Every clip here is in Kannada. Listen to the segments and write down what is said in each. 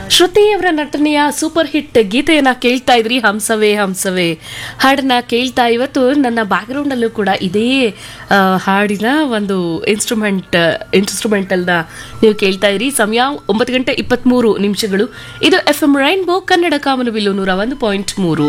ಶ್ರುತಿ ಅವರ ನಟನೆಯ ಸೂಪರ್ ಹಿಟ್ ಗೀತೆಯನ್ನ ಕೇಳ್ತಾ ಇದ್ರಿ ಹಂಸವೇ ಹಂಸವೇ ಹಾಡನ್ನ ಕೇಳ್ತಾ ಇವತ್ತು ನನ್ನ ಬ್ಯಾಕ್ಗ್ರೌಂಡ್ ಅಲ್ಲೂ ಕೂಡ ಇದೇ ಆ, ಹಾಡಿನ ಒಂದು ಇನ್ಸ್ಟ್ರೂಮೆಂಟ್ ಇನ್ಸ್ಟ್ರೂಮೆಂಟಲ್ನ ನೀವು ಕೇಳ್ತಾ ಇದ್ರಿ ಸಮಯ ಒಂಬತ್ತು ಗಂಟೆ ಇಪ್ಪತ್ಮೂರು ನಿಮಿಷಗಳು ಇದು ಎಫ್ ಎಂ ರೈನ್ಬೋ ಕನ್ನಡ ಕಾಮನಬಿಲ್ಲು ನೂರ ಒಂದು ಪಾಯಿಂಟ್ ಮೂರು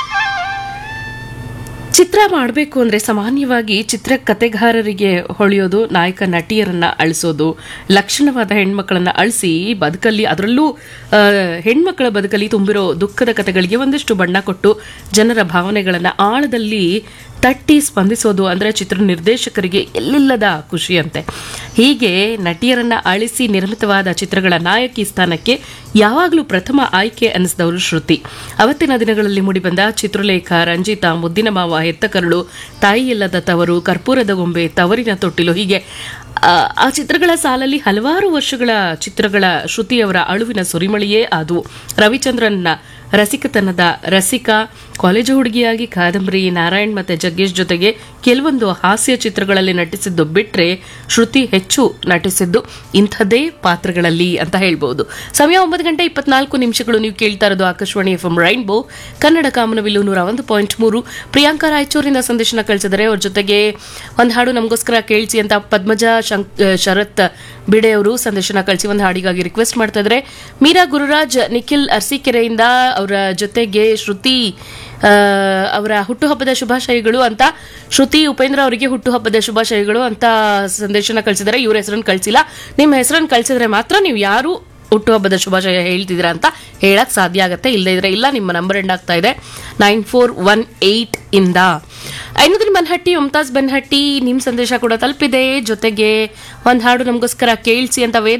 ಚಿತ್ರ ಮಾಡಬೇಕು ಅಂದ್ರೆ ಸಾಮಾನ್ಯವಾಗಿ ಚಿತ್ರ ಕತೆಗಾರರಿಗೆ ಹೊಳೆಯೋದು ನಾಯಕ ನಟಿಯರನ್ನ ಅಳಿಸೋದು ಲಕ್ಷಣವಾದ ಹೆಣ್ಮಕ್ಕಳನ್ನ ಅಳಿಸಿ ಬದುಕಲ್ಲಿ ಅದರಲ್ಲೂ ಆ, ಹೆಣ್ಮಕ್ಕಳ ಬದುಕಲ್ಲಿ ತುಂಬಿರೋ ದುಃಖದ ಕತೆಗಳಿಗೆ ಒಂದಿಷ್ಟು ಬಣ್ಣ ಕೊಟ್ಟು ಜನರ ಭಾವನೆಗಳನ್ನ ಆಳದಲ್ಲಿ ತಟ್ಟಿ ಸ್ಪಂದಿಸೋದು ಅಂದ್ರೆ ಚಿತ್ರ ನಿರ್ದೇಶಕರಿಗೆ ಎಲ್ಲಿಲ್ಲದ ಖುಷಿಯಂತೆ ಹೀಗೆ ನಟಿಯರನ್ನ ಅಳಿಸಿ ನಿರ್ಮಿತವಾದ ಚಿತ್ರಗಳ ನಾಯಕಿ ಸ್ಥಾನಕ್ಕೆ ಯಾವಾಗಲೂ ಪ್ರಥಮ ಆಯ್ಕೆ ಅನ್ನಿಸಿದವರು ಶ್ರುತಿ ಅವತ್ತಿನ ದಿನಗಳಲ್ಲಿ ಮೂಡಿಬಂದ ಚಿತ್ರಲೇಖ ರಂಜಿತಾ ಮುದ್ದಿನ ಮಾವ ಹೆತ್ತ ಕರುಳು ತಾಯಿ ಇಲ್ಲದ ತವರು ಕರ್ಪೂರದ ಗೊಂಬೆ ತವರಿನ ತೊಟ್ಟಿಲು ಹೀಗೆ ಆ, ಆ ಚಿತ್ರಗಳ ಸಾಲಲ್ಲಿ ಹಲವಾರು ವರ್ಷಗಳ ಚಿತ್ರಗಳ ಶ್ರುತಿಯವರ ಅಳುವಿನ ಸುರಿಮಳೆಯೇ ಆದವು ರವಿಚಂದ್ರನ್ನ ರಸಿಕತನದ ರಸಿಕ ಕಾಲೇಜು ಹುಡುಗಿಯಾಗಿ ಕಾದಂಬರಿ ನಾರಾಯಣ್ ಮತ್ತೆ ಜಗ್ಗೇಶ್ ಜೊತೆಗೆ ಕೆಲವೊಂದು ಹಾಸ್ಯ ಚಿತ್ರಗಳಲ್ಲಿ ನಟಿಸಿದ್ದು ಬಿಟ್ರೆ ಶ್ರುತಿ ಹೆಚ್ಚು ನಟಿಸಿದ್ದು ಇಂಥದ್ದೇ ಪಾತ್ರಗಳಲ್ಲಿ ಅಂತ ಹೇಳ್ಬೋದು ಸಮಯ ಒಂಬತ್ತು ಗಂಟೆ ಇಪ್ಪತ್ನಾಲ್ಕು ನಿಮಿಷಗಳು ನೀವು ಕೇಳ್ತಾ ಇರೋದು Akashvani F M rainbow Kannada ಕಾಮನವಿಲ್ಲು ನೂರ ಒಂದು ಪಾಯಿಂಟ್ ಮೂರು ಪ್ರಿಯಾಂಕಾ ರಾಯಚೂರಿಂದ ಸಂದೇಶನ ಕಳಿಸಿದರೆ ಅವ್ರ ಜೊತೆಗೆ ಒಂದು ಹಾಡು ನಮಗೋಸ್ಕರ ಕೇಳಿಸಿ ಅಂತ ಪದ್ಮಜ ಶಂಕ್ ಶರತ್ ಬಿಡೆ ಅವರು ಸಂದೇಶನ ಕಳಿಸಿ ಒಂದು ಹಾಡಿಗಾಗಿ ರಿಕ್ವೆಸ್ಟ್ ಮಾಡ್ತಾ ಇದ್ದಾರೆ ಮೀರಾ ಗುರುರಾಜ್ ನಿಖಿಲ್ ಅರಸೀಕೆರೆಯಿಂದ ಅವರ ಜೊತೆಗೆ ಶ್ರುತಿ ಆ, ಅವರ ಹುಟ್ಟುಹಬ್ಬದ ಶುಭಾಶಯಗಳು ಅಂತ ಶ್ರುತಿ ಉಪೇಂದ್ರ ಅವರಿಗೆ ಹುಟ್ಟುಹಬ್ಬದ ಶುಭಾಶಯಗಳು ಅಂತ ಸಂದೇಶನ ಕಳಿಸಿದ್ದಾರೆ ಇವ್ರ ಹೆಸರನ್ನು ಕಳಿಸಿಲ್ಲ ನಿಮ್ಮ ಹೆಸರನ್ನು ಕಳಿಸಿದ್ರೆ ಮಾತ್ರ ನೀವು ಯಾರು ಹುಟ್ಟುಹಬ್ಬದ ಶುಭಾಶಯ ಹೇಳ್ತಿದ್ದೀರಾ ಅಂತ ಹೇಳಕ್ ಸಾಧ್ಯ ಆಗತ್ತೆ ಇಲ್ಲದೇ ಇದ್ರೆ ಇಲ್ಲ ನಿಮ್ಮ ನಂಬರ್ ಎಂಡ್ ಆಗ್ತಾ ಇದೆ ನೈನ್ ಫೋರ್ ಒನ್ ಏಯ್ಟ್ ಇಂದ ಐನೂದಿನ ಬನ್ಹಟ್ಟಿ ಮಮತಾಜ್ ಬನ್ಹಟ್ಟಿ ನಿಮ್ಮ ಸಂದೇಶ ಕೂಡ ತಲುಪಿದೆ ಜೊತೆಗೆ ಒಂದು ಹಾಡು ನಮಗೋಸ್ಕರ ಕೇಳಿಸಿ ಅಂತ ವೇದ